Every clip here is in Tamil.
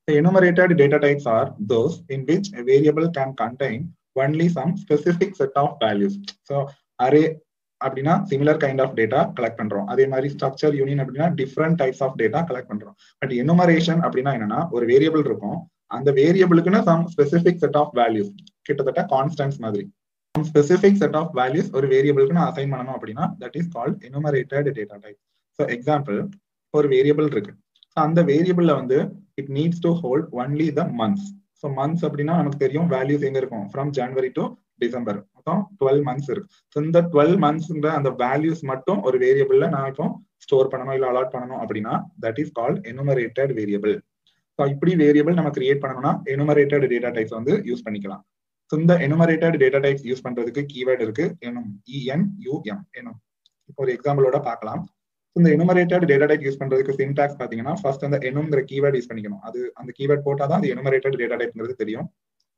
The enumerated data types are those in which a variable can contain only some specific set of values. So array அப்படின்னா similar kind of data collect பண்றோம் அதே மாதிரி ஸ்ட்ரக்சர் யூனியன் அப்படின்னா different types of data collect பண்றோம் பட் எனுமரேஷன் அப்படின்னா என்னன்னா ஒரு வேரியபிள் இருக்கும் அந்த வேரியபிளுக்குன்னு some specific set of values கிட்டத்தட்ட கான்ஸ்டன்ஸ் மாதிரி ஸ்பெசிபிக் செட் ஆஃப் வேல்யூஸ் ஒரு வேரியபிளுக்கு நான் அசைன் பண்ணணும் அப்படின்னா that is called enumerated data type so example ஒரு வேரியபிள் இருக்கு ஸோ அந்த வேரியபிள்ல வந்து it needs to hold only the months so months அப்படின்னா நமக்கு தெரியும் வேல்யூஸ் எங்க இருக்கும் ஃப்ரம் ஜனவரி டு டிசம்பர் மொத்தம் டுவெல் மந்த்ஸ் இருக்கு ஸோ இந்த டுவெல் மந்த்ஸ்ன்ற அந்த வேல்யூஸ் மட்டும் ஒரு வேரியபிள்ல நான் இப்போ ஸ்டோர் பண்ணணும் இல்லை அலாட் பண்ணணும் அப்படின்னா that is called enumerated variable so இப்படி வேரியபிள் நம்ம கிரியேட் பண்ணணும்னா எனுமரேட்டட் டேட்டா டைப்ஸ் வந்து யூஸ் பண்ணிக்கலாம் ஸோ இந்த எனுமரேட்டட் டேட்டா டைப்ஸ் யூஸ் பண்றதுக்கு கீவேர்டு இருக்கு எனும் இஎன் யூஎம் எனும் இப்போ ஒரு எக்ஸாம்பிளோட பார்க்கலாம் இந்த எனுமரேட்டட் டேட்டா டைப் யூஸ் பண்றதுக்கு சின்டாக்ஸ் பாத்தீங்கன்னா ஃபர்ஸ்ட் அந்த எனுங்கிற கீவேர்ட் யூஸ் பண்ணிக்கணும் அது அந்த கீவேர்ட் போட்டாதான் அது எனுமரேட்டட் டேட்டா டைப்ங்கிறது தெரியும்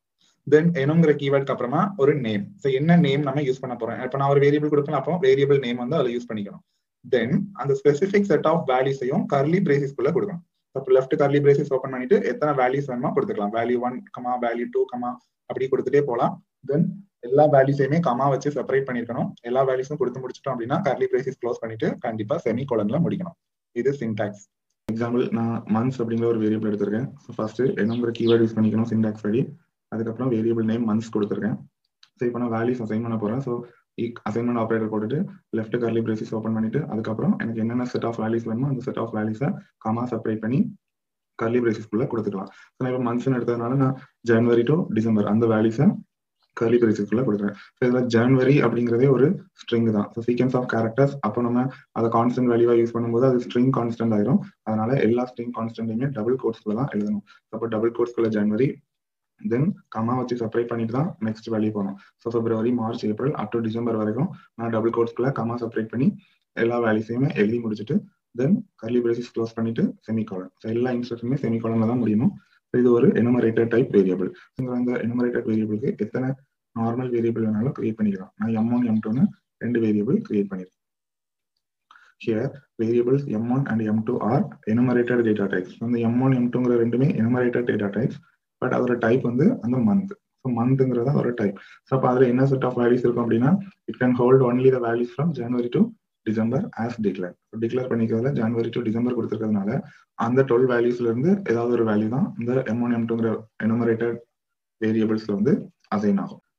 தென் எனுங்கிற கீவேர்டுக்கு அப்புறமா ஒரு நேம் ஸோ என்ன நேம் நம்ம யூஸ் பண்ண போறோம் இப்போ நான் ஒரு வேரியபிள் கொடுப்பேன் அப்போ வேரியபிள் நேம் வந்து அதில் யூஸ் பண்ணிக்கணும் தென் அந்த ஸ்பெசிபிக் செட் ஆஃப் வேல்யூஸையும் கர்லி பிரேசிஸ்குள்ள கொடுக்கணும் இப்போ லெஃப்ட் கர்லி பிரேசிஸ் ஓப்பன் பண்ணிட்டு எத்தனை வேல்யூஸ் வேணுமோ கொடுத்துக்கலாம் value one comma value two comma அப்படி கொடுத்துட்டே போகலாம் தென் எல்லா வேல்யூஸையுமே கமா வச்சு செப்பரேட் பண்ணிருக்கணும் எல்லா வேல்யூஸும் கொடுத்து முடிச்சிட்டோம் அப்படின்னா கர்லி பிரேசிஸ் க்ளோஸ் பண்ணிட்டு கண்டிப்பா செமி கோலன்ல முடிக்கணும் இது சின்டாக்ஸ் எக்ஸாம்பிள் நான் மந்த்ஸ் அப்படிங்கிற ஒரு வேரியபிள் எடுத்திருக்கேன் ஸோ ஃபர்ஸ்ட் என்னங்கிற கீவேர்ட் யூஸ் பண்ணிக்கணும் சின்டாக்ஸ் படி அதுக்கப்புறம் வேரியபிள் நேம் மந்த்ஸ் கொடுத்துருக்கேன் ஸோ இப்போ நான் வேல்யூஸ் அசைன் பண்ண போறேன் ஸோ அசைன்மெண்ட் ஆப்ரேட்டர் போட்டுட்டு லெஃப்ட் கர்லி பிரேசிஸ் ஓப்பன் பண்ணிட்டு அதுக்கப்புறம் எனக்கு என்னென்ன செட் ஆஃப் வேல்யூஸ் வேணுமோ அந்த செட் ஆஃப் வேல்யூஸை கமா செப்பரேட் பண்ணி கர்லி பிரேசிஸ்குள்ள கொடுத்துக்கலாம் ஸோ நான் இப்போ மந்த்ஸ்னு எடுத்ததுனால நான் ஜனவரி டு டிசம்பர் அந்த வேல்யூஸை கர்லி பிரேசிஸ்குள்ள கொடுக்குறேன் ஸோ இதில் ஜனவரி அப்படிங்கிறதே ஒரு ஸ்ட்ரிங் தான் ஸோ சீக்வன்ஸ் ஆஃப் கேரக்டர்ஸ் அப்போ நம்ம அதை கான்ஸ்டன்ட் வேல்யூவா யூஸ் பண்ணும்போது அது ஸ்ட்ரிங் கான்ஸ்டன்ட் ஆயிரும் அதனால எல்லா ஸ்ட்ரிங் கான்ஸ்டன்ட்டையுமே டபுள் கோட்ஸ்குள்ள தான் எழுதணும் அப்போ டபுள் கோட்ஸ்குள்ள ஜனவரி தென் கமா வச்சு செப்பரேட் பண்ணிட்டு தான் நெக்ஸ்ட் வேல்யூ போகணும் so February March April up to December வரைக்கும் நான் டபுள் கோட்ஸ்குள்ள கமா செப்பரேட் பண்ணி எல்லா வேல்யூஸையுமே எழுதி முடிச்சுட்டு தென் கர்லி பிரேசிஸ் க்ளோஸ் பண்ணிட்டு செமிகாலன் ஸோ எல்லா இன்ஸ்ட்ரக்ஷனுமே செமிகாலன்ல தான் முடியணும் இது ஒரு எனுமரேட்டட் டைப் வேரியபிள் இந்த எனுமரேட்டட் வேரியபிளுக்கு எத்தனை நார்மல் வேரியபிள் வேணாலும் கிரியேட் பண்ணிக்கலாம் நான் எம் ஒன் எம் டூன்னு ரெண்டு வேரியபிள் கிரியேட் பண்ணிருக்கேன் here variables M one and M two are enumerated data types இந்த எம் ஒன் எம் டூங்கிற ரெண்டுமே எனுமரேட்டட் டேட்டா டைப்ஸ் பட் அதோட டைப் வந்து அந்த மந்த் ஸோ மந்த்ங்கிறத ஒரு டைப் ஸோ அப்போ அதில் என்ன செட் ஆஃப் வேல்யூஸ் இருக்கும் அப்படின்னா it can hold only the values from January to December as declare declare பண்ணிக்கிறதுல ஜனவரி டு டிசம்பர் கொடுத்துருக்கிறதுனால அந்த டுவெல் வேல்யூஸ்ல இருந்து ஏதாவது ஒரு வேல்யூ தான் இந்த எம் ஒன் எம் டூங்கிற எனுமரேட்டட் வேரியபிள்ஸ்ல வந்து அசைன் ஆகும்